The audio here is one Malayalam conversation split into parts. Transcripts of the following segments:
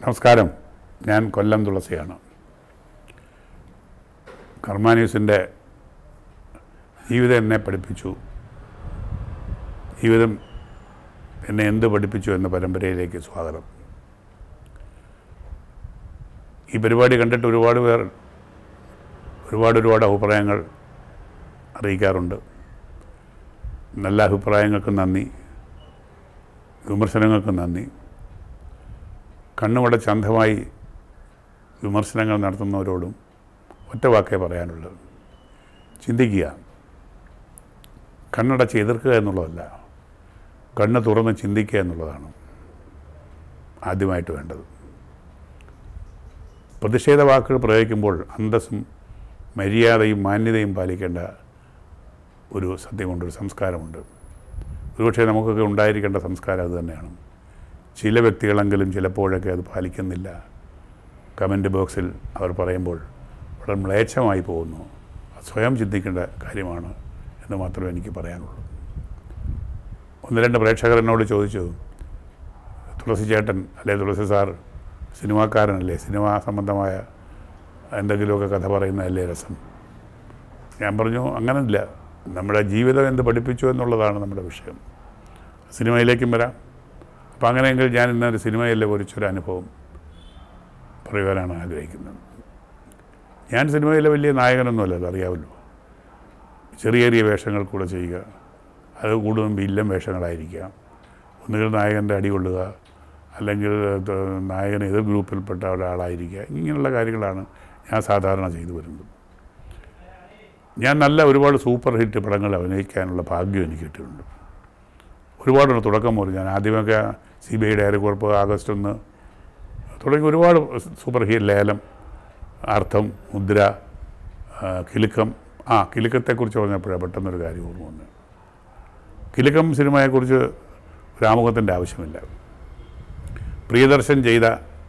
നമസ്കാരം ഞാൻ കൊല്ലം തുളസിയാണ് കർമാന്യൂസിൻ്റെ ജീവിതം എന്നെ പഠിപ്പിച്ചു ജീവിതം എന്നെ എന്ത് പഠിപ്പിച്ചു എന്ന പരമ്പരയിലേക്ക് സ്വാഗതം ഈ പരിപാടി കണ്ടിട്ട് ഒരുപാട് പേർ ഒരുപാട് ഒരുപാട് അഭിപ്രായങ്ങൾ അറിയിക്കാറുണ്ട് നല്ല അഭിപ്രായങ്ങൾക്ക് നന്ദി വിമർശനങ്ങൾക്ക് നന്ദി കണ്ണുമടച്ച് അന്ധമായി വിമർശനങ്ങൾ നടത്തുന്നവരോടും ഒറ്റ വാക്കേ പറയാനുള്ളൂ ചിന്തിക്കുക കണ്ണടച്ച് എതിർക്കുക എന്നുള്ളതല്ല കണ്ണ് തുറന്ന് ചിന്തിക്കുക എന്നുള്ളതാണ് ആദ്യമായിട്ട് വേണ്ടത് പ്രതിഷേധ വാക്കുകൾ പ്രയോഗിക്കുമ്പോൾ അന്തസ്സും മര്യാദയും മാന്യതയും പാലിക്കേണ്ട ഒരു സത്യമുണ്ട് ഒരു സംസ്കാരമുണ്ട് ഒരുപക്ഷെ നമുക്കൊക്കെ ഉണ്ടായിരിക്കേണ്ട സംസ്കാരം അത് തന്നെയാണ് ചില വ്യക്തികളെങ്കിലും ചിലപ്പോഴൊക്കെ അത് പാലിക്കുന്നില്ല കമൻറ്റ് ബോക്സിൽ അവർ പറയുമ്പോൾ വളരെ മ്ലേച്ഛമായി പോകുന്നു അത് സ്വയം ചിന്തിക്കേണ്ട കാര്യമാണ് എന്ന് മാത്രമേ എനിക്ക് പറയാനുള്ളൂ ഒന്ന് രണ്ട് പ്രേക്ഷകർ എന്നോട് ചോദിച്ചു തുളസി ചേട്ടൻ അല്ലെ തുളസി സാർ സിനിമാക്കാരനല്ലേ സിനിമാ സംബന്ധമായ എന്തെങ്കിലുമൊക്കെ കഥ പറയുന്നതല്ലേ രസം ഞാൻ പറഞ്ഞു അങ്ങനെയില്ല നമ്മുടെ ജീവിതം എന്ത് പഠിപ്പിച്ചു എന്നുള്ളതാണ് നമ്മുടെ വിഷയം സിനിമയിലേക്കും വരാം അപ്പോൾ അങ്ങനെയെങ്കിൽ ഞാൻ ഇന്നൊരു സിനിമയിലെ കുറിച്ചൊരു അനുഭവം പറയുവാനാണ് ആഗ്രഹിക്കുന്നത് ഞാൻ സിനിമയിലെ വലിയ നായകനൊന്നുമല്ലല്ലോ അറിയാമല്ലോ ചെറിയ ചെറിയ വേഷങ്ങൾ കൂടെ ചെയ്യുക അത് കൂടുതലും വില്ലൻ വേഷങ്ങളായിരിക്കാം ഒന്നുകിൽ നായകൻ്റെ അടി കൊള്ളുക അല്ലെങ്കിൽ ത- നായകൻ എതിർ ഗ്രൂപ്പിൽപ്പെട്ട ഒരാളായിരിക്കുക ഇങ്ങനെയുള്ള കാര്യങ്ങളാണ് ഞാൻ സാധാരണ ചെയ്തു വരുന്നത് ഞാൻ നല്ല ഒരുപാട് സൂപ്പർ ഹിറ്റ് പടങ്ങൾ അഭിനയിക്കാനുള്ള ഭാഗ്യം എനിക്ക് കിട്ടിയിട്ടുണ്ട് ഒരുപാടുണ്ട് തുടക്കം മുതൽ ഞാൻ ആദ്യമൊക്കെ സി ബി ഐ ഡയറി കുറിപ്പ് ആഗസ്റ്റ് ഒന്ന് തുടങ്ങി ഒരുപാട് സൂപ്പർ ഹിറ്റ് ലേലം അർത്ഥം മുദ്ര ആ, കിലുക്കം ആ കിലുക്കത്തെക്കുറിച്ച് പറഞ്ഞപ്പോഴാണ് പെട്ടെന്നൊരു കാര്യം ഓർമ്മ വന്നത് കിലുക്കം സിനിമയെക്കുറിച്ച് രാമുഖത്തിൻ്റെ ആവശ്യമില്ല പ്രിയദർശൻ ചെയ്ത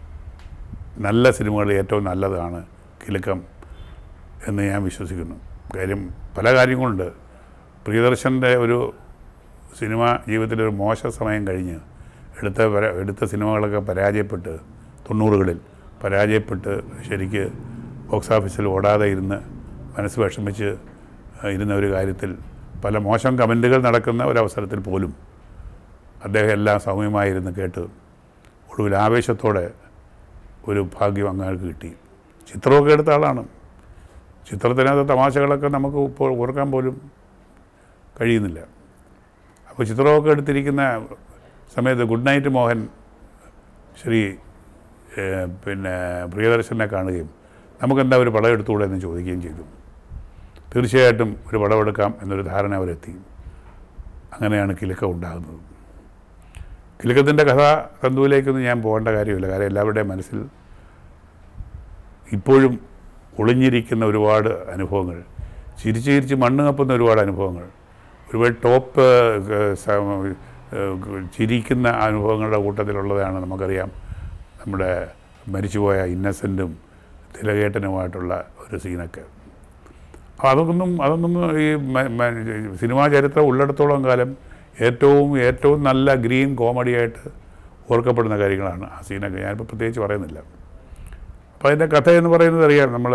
നല്ല സിനിമകളിൽ ഏറ്റവും നല്ലതാണ് കിലുക്കം എന്ന് ഞാൻ വിശ്വസിക്കുന്നു കാര്യം പല കാര്യങ്ങളുണ്ട് പ്രിയദർശൻ്റെ ഒരു സിനിമ ജീവിതത്തിലെ ഒരു മോശ സമയം കഴിഞ്ഞ് എടുത്ത പര- എടുത്ത സിനിമകളൊക്കെ പരാജയപ്പെട്ട് തൊണ്ണൂറുകളിൽ പരാജയപ്പെട്ട് ശരിക്ക് ബോക്സ് ഓഫീസിൽ ഓടാതെ ഇരുന്ന് മനസ്സ് വിഷമിച്ച് ഇരുന്ന ഒരു കാര്യത്തിൽ പല മോശം കമൻറ്റുകൾ നടക്കുന്ന ഒരവസരത്തിൽ പോലും അദ്ദേഹം എല്ലാം സൗമ്യമായിരുന്ന് കേട്ട് ഒടുവിൽ ആവേശത്തോടെ ഒരു ഭാഗ്യം അങ്ങാൾക്ക് കിട്ടി ചിത്രമൊക്കെ എടുത്ത ആളാണ് ചിത്രത്തിനകത്ത് തമാശകളൊക്കെ നമുക്ക് ഇപ്പോൾ ഓർക്കാൻ പോലും കഴിയുന്നില്ല അപ്പോൾ ചിത്രമൊക്കെ എടുത്തിരിക്കുന്ന സമയത്ത് ഗുഡ് നൈറ്റ് മോഹൻ ശ്രീ ഏഹ്, പിന്നെ പ്രിയദർശനെ കാണുകയും നമുക്കെന്താ ഒരു പടം എടുത്തുകൂടെ എന്ന് ചോദിക്കുകയും ചെയ്തു തീർച്ചയായിട്ടും ഒരു പടമെടുക്കാം എന്നൊരു ധാരണ അവരെത്തി അങ്ങനെയാണ് കിലുക്കം ഉണ്ടാകുന്നത് കിലുക്കത്തിൻ്റെ കഥ തന്തുവിലേക്കൊന്നും ഞാൻ പോകേണ്ട കാര്യമില്ല കാര്യം എല്ലാവരുടെയും മനസ്സിൽ ഇപ്പോഴും ഒളിഞ്ഞിരിക്കുന്ന ഒരുപാട് അനുഭവങ്ങൾ ചിരിച്ച് ചിരിച്ച് മണ്ണ് കപ്പുന്ന ഒരുപാട് അനുഭവങ്ങൾ ഒരുപാട് ടോപ്പ് ഏഹ്, സ- ഏഹ്, ചിരിക്കുന്ന അനുഭവങ്ങളുടെ കൂട്ടത്തിലുള്ളതാണ് നമുക്കറിയാം നമ്മുടെ മരിച്ചുപോയ ഇന്നസെൻറ്റും തിലകേട്ടനുമായിട്ടുള്ള ഒരു സീനൊക്കെ അപ്പോൾ അതൊന്നും അതൊന്നും ഈ മ- മ- സിനിമാ ചരിത്രം ഉള്ളിടത്തോളം കാലം ഏറ്റവും ഏറ്റവും നല്ല ഗ്രീൻ കോമഡിയായിട്ട് ഓർക്കപ്പെടുന്ന കാര്യങ്ങളാണ് ആ സീനൊക്കെ ഞാനിപ്പോൾ പ്രത്യേകിച്ച് പറയുന്നില്ല അപ്പോൾ അതിൻ്റെ കഥ എന്ന് പറയുന്നത് അറിയാം നമ്മൾ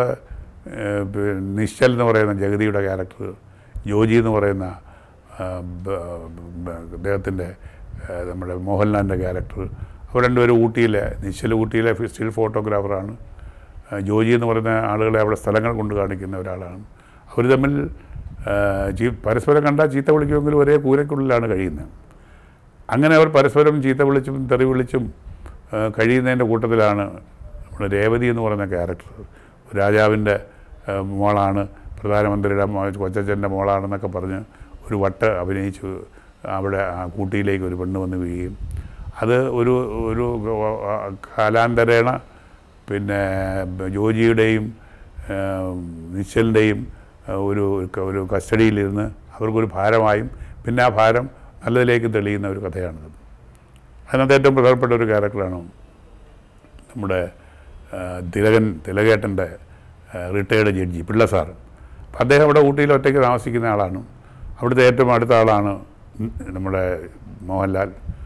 നിശ്ചൽ എന്ന് പറയുന്ന ജഗതിയുടെ ക്യാരക്ടർ ജോജി എന്ന് പറയുന്ന ആ, ബ- ബ- അദ്ദേഹത്തിൻ്റെ ആ, നമ്മുടെ മോഹൻലാലിൻ്റെ ക്യാരക്ടർ അവർ രണ്ടുപേരും ഊട്ടിയിലെ നിശ്ചൽ ഊട്ടിയിലെ സ്റ്റിൽ ഫോട്ടോഗ്രാഫറാണ് ആ, ജോജി എന്ന് പറയുന്ന ആളുകളെ അവിടെ സ്ഥലങ്ങൾ കൊണ്ട് കാണിക്കുന്ന ഒരാളാണ് അവർ തമ്മിൽ ആ, ചീ- പരസ്പരം കണ്ടാൽ ചീത്ത വിളിക്കുമെങ്കിലും ഒരേ കൂരയ്ക്കുള്ളിലാണ് കഴിയുന്നത് അങ്ങനെ അവർ പരസ്പരം ചീത്ത വിളിച്ചും തെറി വിളിച്ചും ആ, കഴിയുന്നതിൻ്റെ കൂട്ടത്തിലാണ് നമ്മുടെ രേവതി എന്ന് പറയുന്ന ക്യാരക്ടർ രാജാവിൻ്റെ ആ, മോളാണ് പ്രധാനമന്ത്രിയുടെ മോ- കൊച്ചച്ഛൻ്റെ മോളാണെന്നൊക്കെ പറഞ്ഞ് ഒരു വട്ട് അഭിനയിച്ചു അവിടെ ആ കൂട്ടിയിലേക്ക് ഒരു പെണ്ണ് വന്ന് വീഴുകയും അത് ഒരു ഒരു ആ, കാലാന്തരേണ പിന്നെ ജോജിയുടെയും ആ, നിശ്ചലിൻ്റെയും ആ, ഒരു ഒരു കസ്റ്റഡിയിലിരുന്ന് അവർക്കൊരു ഭാരമായും പിന്നെ ആ ഭാരം നല്ലതിലേക്ക് തെളിയുന്ന ഒരു കഥയാണിത് അതിനകത്ത് ഏറ്റവും പ്രധാനപ്പെട്ട ഒരു ക്യാരക്ടറാണ് നമ്മുടെ ആ, തിലകൻ തിലകേട്ടൻ്റെ റിട്ടയേർഡ് ജഡ്ജി പിള്ള സാർ അപ്പം അദ്ദേഹം അവിടെ ഊട്ടിയിൽ ഒറ്റയ്ക്ക് താമസിക്കുന്ന ആളാണ് അവിടുത്തെ ഏറ്റവും അടുത്ത ആളാണ് നമ്മുടെ മോഹൻലാൽ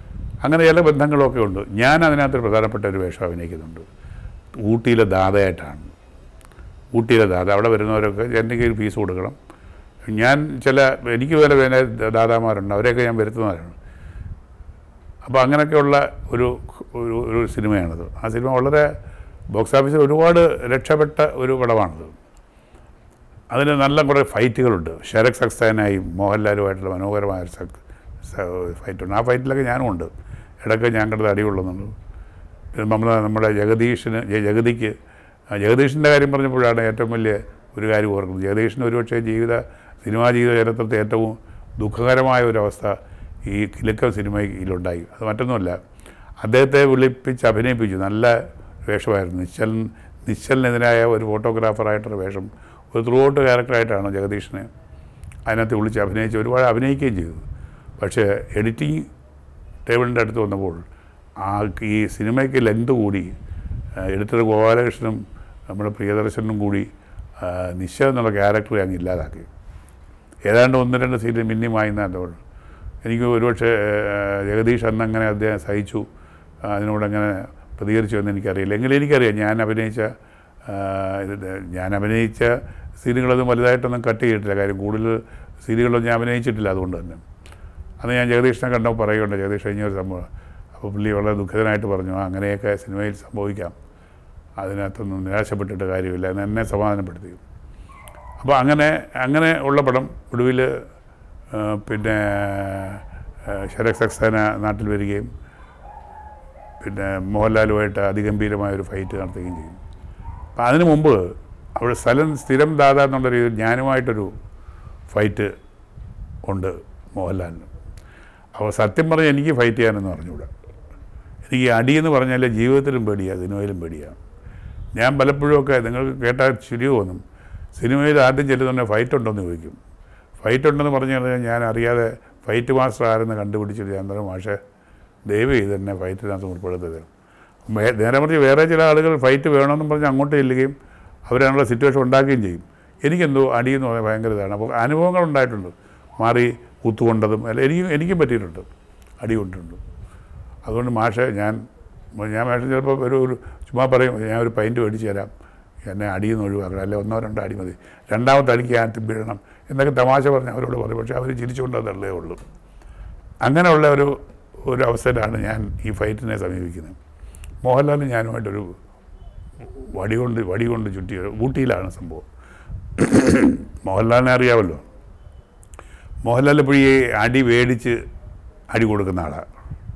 അങ്ങനെ ചില ബന്ധങ്ങളൊക്കെ ഉണ്ട് ഞാൻ അതിനകത്തൊരു പ്രധാനപ്പെട്ട ഒരു വേഷം അഭിനയിക്കുന്നുണ്ട് ഊട്ടിയിലെ ദാതയായിട്ടാണ് ഊട്ടിയിലെ ദാത അവിടെ വരുന്നവരൊക്കെ എൻ്റെ കയ്യിൽ ഫീസ് കൊടുക്കണം ഞാൻ ചില എനിക്ക് വേറെ വേറെ ദാതാമാരുണ്ട് അവരെയൊക്കെ ഞാൻ വരുത്തുന്നവരാണ് അപ്പോൾ അങ്ങനെയൊക്കെയുള്ള ഒരു ഒരു ഒരു സിനിമയാണത് ആ സിനിമ വളരെ ബോക്സ് ഓഫീസിൽ ഒരുപാട് രക്ഷപ്പെട്ട ഒരു പടമാണത് അതിന് നല്ല കുറേ ഫൈറ്റുകളുണ്ട് ഷെരക് സക്സേനായും മോഹൻലാലുമായിട്ടുള്ള മനോഹരമായ ഒരു സക് ഫൈറ്റുണ്ട് ആ ഫൈറ്റിലൊക്കെ ഞാനും ഉണ്ട് ഇടയ്ക്ക് ഞാൻ കണ്ടത് അടികൊള്ളുന്നുണ്ട് പിന്നെ നമ്മൾ നമ്മുടെ ജഗദീഷിന് ജ- ജഗതിക്ക് ആ ജഗദീഷിൻ്റെ കാര്യം പറഞ്ഞപ്പോഴാണ് ഏറ്റവും വലിയ ഒരു കാര്യം ഓർക്കുന്നത് ജഗദീഷിന് ഒരുപക്ഷെ ജീവിത സിനിമാ ജീവിത ചരിത്രത്തിൽ ഏറ്റവും ദുഃഖകരമായ ഒരു അവസ്ഥ ഈ കിലുക്കം സിനിമയിലുണ്ടായി അത് മറ്റൊന്നുമല്ല അദ്ദേഹത്തെ വിളിപ്പിച്ച് അഭിനയിപ്പിച്ചു നല്ല വേഷമായിരുന്നു നിശ്ചൽ നിശ്ചലിനെതിരായ ഒരു ഫോട്ടോഗ്രാഫറായിട്ടൊരു വേഷം ഒരു ത്രൂ ഔട്ട് ക്യാരക്ടറായിട്ടാണ് ജഗദീഷിനെ അതിനകത്ത് വിളിച്ച് അഭിനയിച്ച് ഒരുപാട് അഭിനയിക്കുകയും ചെയ്തു പക്ഷേ എഡിറ്റിംഗ് ടേബിളിൻ്റെ അടുത്ത് വന്നപ്പോൾ ആ ഈ സിനിമയ്ക്ക് ലെങ്ത് കൂടി എഡിറ്റർ ഗോപാലകൃഷ്ണനും നമ്മുടെ പ്രിയദർശനും കൂടി ആ, നിശ എന്നുള്ള ക്യാരക്ടറെ അങ്ങ് ഇല്ലാതാക്കി ഏതാണ്ട് ഒന്ന് രണ്ട് സീറ്റ് മിന്നിമായി എന്നതുകൊണ്ട് എനിക്ക് ഒരുപക്ഷെ ആ, ജഗദീഷ് അന്ന് അങ്ങനെ അദ്ദേഹം സഹിച്ചു ആ, അതിനോടങ്ങനെ പ്രതികരിച്ചു എന്ന് എനിക്കറിയില്ല എങ്കിലും എനിക്കറിയാം ഞാൻ അഭിനയിച്ച ആ, ഇത് ഞാൻ അഭിനയിച്ച സീനുകളൊന്നും വലുതായിട്ടൊന്നും കട്ട് ചെയ്തിട്ടില്ല കാര്യം കൂടുതൽ സീനുകളൊന്നും ഞാൻ അഭിനയിച്ചിട്ടില്ല അതുകൊണ്ട് തന്നെ അന്ന് ഞാൻ ജഗദീഷിനെ കണ്ടപ്പോൾ പറയുകയുണ്ട് ജഗദീഷ് കഴിഞ്ഞ ഒരു സംഭവം അപ്പോൾ പുള്ളി വളരെ ദുഃഖിതനായിട്ട് പറഞ്ഞു "ആ, അങ്ങനെയൊക്കെ സിനിമയിൽ സംഭവിക്കാം അതിനകത്തൊന്നും നിരാശപ്പെട്ടിട്ട് കാര്യമില്ല എന്ന് എന്നെ സമാധാനപ്പെടുത്തി അപ്പോൾ അങ്ങനെ അങ്ങനെ ഉള്ള പടം ഒടുവിൽ പിന്നെ ആ, ശരത് സക്സേന നാട്ടിൽ വരികയും പിന്നെ മോഹൻലാലുമായിട്ട് അതിഗംഭീരമായ ഒരു ഫൈറ്റ് നടത്തുകയും ചെയ്യും അപ്പം അതിനു മുമ്പ് അവിടെ സ്ഥലം സ്ഥിരം ദാത എന്നുള്ള രീതിയിൽ ഞാനുമായിട്ടൊരു ഫൈറ്റ് ഉണ്ട് മോഹൻലാലിന് അപ്പോൾ സത്യം പറഞ്ഞാൽ എനിക്ക് ഫൈറ്റ് ചെയ്യാനൊന്നും അറിഞ്ഞൂടാ എനിക്ക് അടിയെന്ന് പറഞ്ഞാൽ ജീവിതത്തിലും പേടിയാണ് സിനിമയിലും പേടിയാണ് ഞാൻ പലപ്പോഴും ഒക്കെ നിങ്ങൾക്ക് കേട്ടാൽ ചിരി തോന്നും സിനിമയിൽ ആദ്യം ചെല്ലുന്നുണ്ടെ ഫൈറ്റ് ഉണ്ടോയെന്ന് ചോദിക്കും ഫൈറ്റ് ഉണ്ടെന്ന് പറഞ്ഞു കഴിഞ്ഞാൽ ഞാൻ അറിയാതെ ഫൈറ്റ് മാസ്റ്റർ ആരെന്ന് കണ്ടുപിടിച്ചിട്ട് ഞാൻ പറഞ്ഞു മാഷേ ദയവ് ചെയ്ത് തന്നെ ഫൈറ്റിനകത്ത് ഉൾപ്പെടുത്തത് വേ- നേരെ മറിച്ച് വേറെ ചില ആളുകൾ ഫൈറ്റ് വേണമെന്നും പറഞ്ഞ് അങ്ങോട്ട് ചെല്ലുകയും അവരതിനുള്ള സിറ്റുവേഷൻ ഉണ്ടാക്കുകയും ചെയ്യും എനിക്കെന്തോ അടിയെന്ന് പറഞ്ഞാൽ ഭയങ്കര ഇതാണ് അപ്പോൾ അനുഭവങ്ങൾ ഉണ്ടായിട്ടുണ്ട് മാറി കുത്തുകൊണ്ടതും അല്ല എനിക്കും എനിക്കും പറ്റിയിട്ടുണ്ട് അടി കൊണ്ടിട്ടുണ്ട് അതുകൊണ്ട് മാഷെ ഞാൻ ഞാൻ മാഷ് ചിലപ്പോൾ ഒരു ഒരു ചുമ്മാ പറയും ഞാൻ ഒരു പൈൻറ്റ് മേടിച്ച് തരാം എന്നെ അടിയിൽ നിന്ന് ഒഴിവാക്കണം അല്ലെ ഒന്നോ രണ്ടോ അടി മതി രണ്ടാമത്തെ അടിക്ക് ഞാൻ വീഴണം എന്നൊക്കെ തമാശ പറഞ്ഞ് അവരോട് പറയും പക്ഷേ അവർ ചിരിച്ചുകൊണ്ട് അതല്ലേ ഉള്ളൂ അങ്ങനെയുള്ള ഒരു ഒരു അവസരമാണ് ഞാൻ ഈ ഫൈറ്റിനെ സമീപിക്കുന്നത് മോഹൻലാലും ഞാനുമായിട്ടൊരു വടി കൊണ്ട് വടി കൊണ്ട് ചുറ്റിയ ഊട്ടിയിലാണ് സംഭവം മോഹൻലാലിനെ അറിയാമല്ലോ മോഹൻലാൽ ഇപ്പോൾ ഈ അടി മേടിച്ച് അടി കൊടുക്കുന്ന ആളാണ്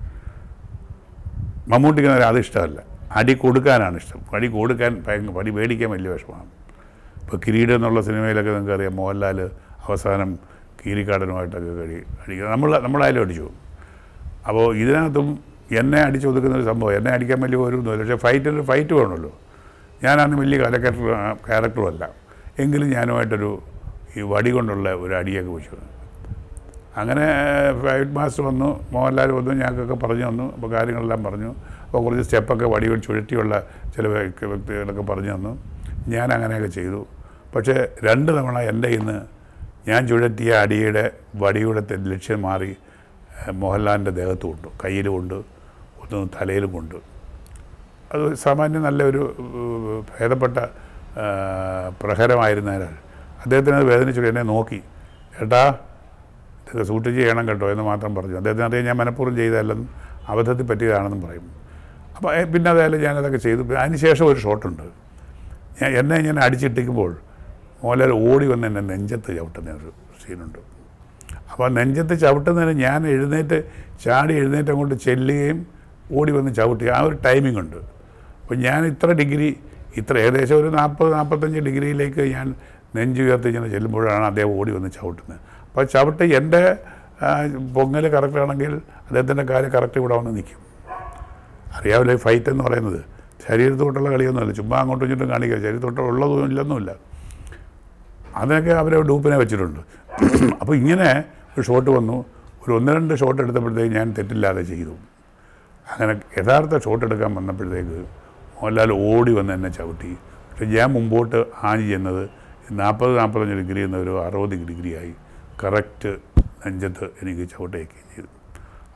മമ്മൂട്ടിക്ക് നേരെ അത് ഇഷ്ടമല്ല അടി കൊടുക്കാനാണ് ഇഷ്ടം അടി കൊടുക്കാൻ ഭയങ്കര അടി മേടിക്കാൻ വലിയ വിഷമമാണ് ഇപ്പോൾ കിരീടം എന്നുള്ള സിനിമയിലൊക്കെ നിങ്ങൾക്ക് അറിയാം മോഹൻലാൽ അവസാനം കീരിക്കാടനുമായിട്ടൊക്കെ കഴി അടിക്കുക നമ്മൾ നമ്മളായാലും അടിച്ചു പോകും. അപ്പോൾ ഇതിനകത്തും എന്നെ അടിച്ചു ഒതുക്കുന്ന ഒരു സംഭവം എന്നെ അടിക്കാൻ വലിയ ഒരു ഒന്നുമില്ല പക്ഷേ ഫൈറ്റിന് ഫൈറ്റ് വേണമല്ലോ ഞാനന്ന് വലിയ ക്യാരക്ടർ ക്യാരക്ടറും അല്ല എങ്കിലും ഞാനുമായിട്ടൊരു ഈ വടി കൊണ്ടുള്ള ഒരു അടിയൊക്കെ വെച്ചു അങ്ങനെ ഫൈറ്റ് മാസ്റ്റർ വന്നു മോഹൻലാൽ വന്നു ഞങ്ങൾക്കൊക്കെ പറഞ്ഞു തന്നു അപ്പോൾ കാര്യങ്ങളെല്ലാം പറഞ്ഞു അപ്പോൾ കുറച്ച് സ്റ്റെപ്പൊക്കെ വടി കൊണ്ട് ചുഴറ്റിയുള്ള ചില വ്യക്തി- വ്യക്തികളൊക്കെ പറഞ്ഞു തന്നു ഞാൻ അങ്ങനെയൊക്കെ ചെയ്തു പക്ഷേ രണ്ട് തവണ എൻ്റെ ഇന്ന് ഞാൻ ചുഴറ്റിയ അടിയുടെ വടിയുടെ തെ- ലക്ഷ്യം മാറി ഏഹ്, മോഹൻലാലിൻ്റെ ദേഹത്ത് കൊണ്ടു കയ്യിലും കൊണ്ട് ഒന്ന് തലയിലും കൊണ്ട് അത് സാമാന്യം നല്ലൊരു ഏഹ്, ഭേദപ്പെട്ട ഏഹ്, പ്രഹരമായിരുന്നതിനാൽ അദ്ദേഹത്തിന് അത് വേദനിച്ചു എന്നെ നോക്കി ഏട്ടാ ഇതൊക്കെ സൂക്ഷിച്ച് ചെയ്യണം കേട്ടോ എന്ന് മാത്രം പറഞ്ഞു അദ്ദേഹത്തിന് അറിയാം ഞാൻ മനഃപൂർവ്വം ചെയ്തതല്ലെന്നും അബദ്ധത്തിൽ പറ്റിയതാണെന്നും പറയും അപ്പോൾ ഏ, പിന്നെ അതായാലും ഞാനതൊക്കെ ചെയ്തു പിന്നെ അതിന് ശേഷം ഒരു ഷോട്ടുണ്ട് ഞാൻ എന്നെ ഇങ്ങനെ അടിച്ചിട്ടിക്കുമ്പോൾ മോഹൻലാൽ ഓടി വന്ന് എന്നെ നെഞ്ചത്ത് ചവിട്ടുന്ന ഒരു സീനുണ്ട് അപ്പോൾ ആ നെഞ്ചത്ത് ചവിട്ടുന്നതിന് ഞാൻ എഴുന്നേറ്റ് ചാടി എഴുന്നേറ്റ് അങ്ങോട്ട് ചെല്ലുകയും ഓടി വന്ന് ചവിട്ടുക ആ ഒരു ടൈമിംഗ് ഉണ്ട് അപ്പോൾ ഞാൻ ഇത്ര ഡിഗ്രി ഇത്ര ഏകദേശം ഒരു നാൽപ്പത് നാൽപ്പത്തഞ്ച് ഡിഗ്രിയിലേക്ക് ഞാൻ നെഞ്ചുയർത്തി ഇങ്ങനെ ചെല്ലുമ്പോഴാണ് അദ്ദേഹം ഓടി വന്ന് ചവിട്ടുന്നത് അപ്പോൾ ചവിട്ട് എൻ്റെ പൊങ്ങൽ കറക്റ്റാണെങ്കിൽ അദ്ദേഹത്തിൻ്റെ കാര്യം കറക്റ്റ് ഇവിടെ വന്ന് നിൽക്കും അറിയാമല്ലോ ഈ ഫൈറ്റ് എന്ന് പറയുന്നത് ശരീരത്തോട്ടുള്ള കളിയൊന്നുമല്ല ചുമ്മാ അങ്ങോട്ടും ഇങ്ങോട്ടും കാണിക്കുക ശരീരത്തോട്ട് ഉള്ളതും ഇല്ലെന്നുമില്ല അതിനൊക്കെ അവരെ ഡൂപ്പിനെ വെച്ചിട്ടുണ്ട് അപ്പോൾ ഇങ്ങനെ ഒരു ഷോട്ട് വന്നു ഒരു ഒന്ന് രണ്ട് ഷോട്ട് എടുത്തപ്പോഴത്തേക്ക് ഞാൻ തെറ്റില്ലാതെ ചെയ്തു അങ്ങനെ യഥാർത്ഥ ഷോട്ട് എടുക്കാൻ വന്നപ്പോഴത്തേക്ക് മോഹൻലാൽ ഓടി വന്ന് എന്നെ ചവിട്ടി പക്ഷേ ഞാൻ മുമ്പോട്ട് ആഞ്ഞ് ചെന്നത് നാൽപ്പത് നാൽപ്പത്തഞ്ച് ഡിഗ്രി എന്ന ഒരു അറുപത് ഡിഗ്രിയായി കറക്റ്റ് നെഞ്ചത്ത് എനിക്ക് ചവിട്ടേക്കുകയും ചെയ്തു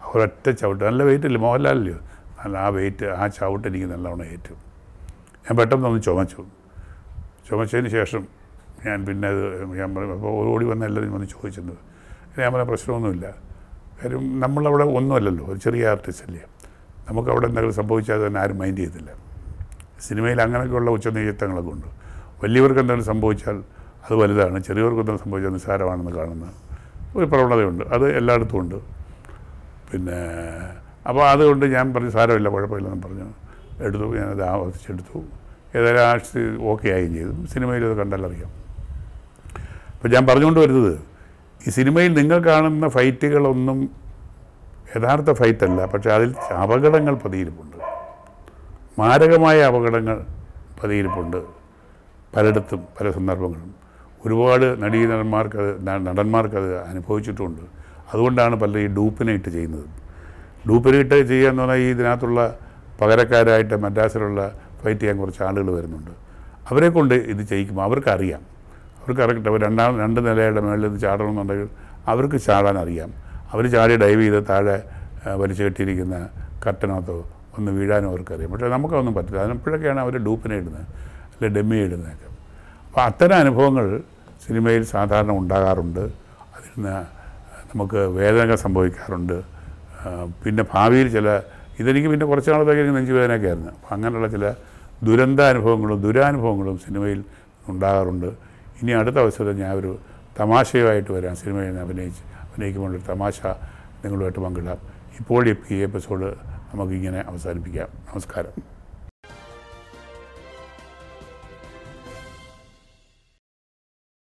ഒരൊറ്റ ചവിട്ട് നല്ല വെയിറ്റ് ഇല്ല മോഹൻലാലല്ലയോ നല്ല ആ വെയിറ്റ് ആ ചവിട്ട് എനിക്ക് നല്ലവണ്ണം ഏറ്റു ഞാൻ പെട്ടെന്ന് ഒന്ന് ചുമച്ചു ചുമച്ചതിന് ശേഷം ഞാൻ പിന്നെ അത് ഞാൻ പറഞ്ഞു അപ്പോൾ ഓടി വന്ന എല്ലാവരും വന്ന് ചോദിച്ചത് ഞാൻ പറഞ്ഞ പ്രശ്നമൊന്നുമില്ല കാര്യം നമ്മളവിടെ ഒന്നുമല്ലല്ലോ ഒരു ചെറിയ ആർട്ടിസ്റ്റ് അല്ലേ നമുക്ക് അവിടെ എന്തെങ്കിലും സംഭവിച്ചാൽ തന്നെ ആരും മൈൻഡ് ചെയ്തില്ല സിനിമയിൽ അങ്ങനെയൊക്കെയുള്ള ഉച്ചനീചത്വങ്ങളൊക്കെ ഉണ്ട് വലിയവർക്ക് എന്തെങ്കിലും സംഭവിച്ചാൽ അത് വലുതാണ് ചെറിയവർക്ക് എന്തെങ്കിലും സംഭവിച്ചാൽ നിസ്സാരമാണെന്ന് കാണുന്ന ഒരു പ്രവണതയുണ്ട് അത് എല്ലായിടത്തും ഉണ്ട് പിന്നെ അപ്പോൾ അതുകൊണ്ട് ഞാൻ പറഞ്ഞു സാരമില്ല കുഴപ്പമില്ലെന്ന് പറഞ്ഞു എടുത്തു ഞാനത് ആവർത്തിച്ചെടുത്തു ഏതായാലും ആ ഓക്കെ ആവുകയും ചെയ്തു സിനിമയിൽ അത് കണ്ടാലറിയാം അപ്പോൾ ഞാൻ പറഞ്ഞുകൊണ്ട് വരുന്നത് ഈ സിനിമയിൽ നിങ്ങൾ കാണുന്ന ഫൈറ്റുകളൊന്നും യഥാർത്ഥ ഫൈറ്റല്ല പക്ഷേ അതിൽ അപകടങ്ങൾ പതിയിരിപ്പുണ്ട് മാരകമായ അപകടങ്ങൾ പതിയിരിപ്പുണ്ട് പലയിടത്തും പല സന്ദർഭങ്ങളും ഒരുപാട് നടീനടന്മാർക്ക് അത് ന- നടന്മാർക്കത് അനുഭവിച്ചിട്ടുമുണ്ട് അതുകൊണ്ടാണ് പലരും ഈ ഡൂപ്പിനെ ഇട്ട് ചെയ്യുന്നത് ഡൂപ്പിനെ ഇട്ട് ചെയ്യാന്ന് പറഞ്ഞാൽ ഈ ഇതിനകത്തുള്ള പകരക്കാരായിട്ട് മദ്രാസിലുള്ള ഫൈറ്റ് ചെയ്യാൻ കുറച്ച് ആളുകൾ വരുന്നുണ്ട് അവരെ കൊണ്ട് ഇത് ചെയ്യിക്കുമ്പോൾ അവർക്കറിയാം അവർക്ക് അറിയട്ടെ അവർ രണ്ടാം രണ്ട് നിലയുടെ മുകളിൽ ഇത് ചാടണമെന്നുണ്ടെങ്കിൽ അവർക്ക് ചാടാൻ അറിയാം അവർ ചാടി ഡൈവ് ചെയ്ത് താഴെ ആ, വലിച്ചു കെട്ടിയിരിക്കുന്ന കട്ടനകത്തോ ഒന്ന് വീഴാനും അവർക്കറിയാം പക്ഷേ നമുക്കതൊന്നും പറ്റില്ല അതിനപ്പോഴൊക്കെയാണ് അവർ ഡൂപ്പിനെ ഇടുന്നത് അല്ലെ ഡെമ്മി ഇടുന്നതൊക്കെ അപ്പോൾ അത്തരം അനുഭവങ്ങൾ സിനിമയിൽ സാധാരണ ഉണ്ടാകാറുണ്ട് അതിൽ നിന്ന് നമുക്ക് വേദനകൾ സംഭവിക്കാറുണ്ട് ആ, പിന്നെ ഭാവിയിൽ ചില ഇതെനിക്ക് പിന്നെ കുറച്ച് നാളത്തേക്ക് എനിക്ക് നെഞ്ചുവേദനയൊക്കെ ആയിരുന്നു അപ്പോൾ അങ്ങനെയുള്ള ചില ദുരന്താനുഭവങ്ങളും ദുരാനുഭവങ്ങളും സിനിമയിൽ ഉണ്ടാകാറുണ്ട് ഇനി അടുത്ത അവസരം ഞാൻ ഒരു തമാശയുമായിട്ട് വരാം സിനിമയിൽ നിന്ന് അഭിനയിച്ച് അഭിനയിക്കുമ്പോൾ ഒരു തമാശ നിങ്ങളുമായിട്ട് പങ്കിടാം ഇപ്പോൾ ഈ എപ്പിസോഡ് നമുക്കിങ്ങനെ അവസാനിപ്പിക്കാം നമസ്കാരം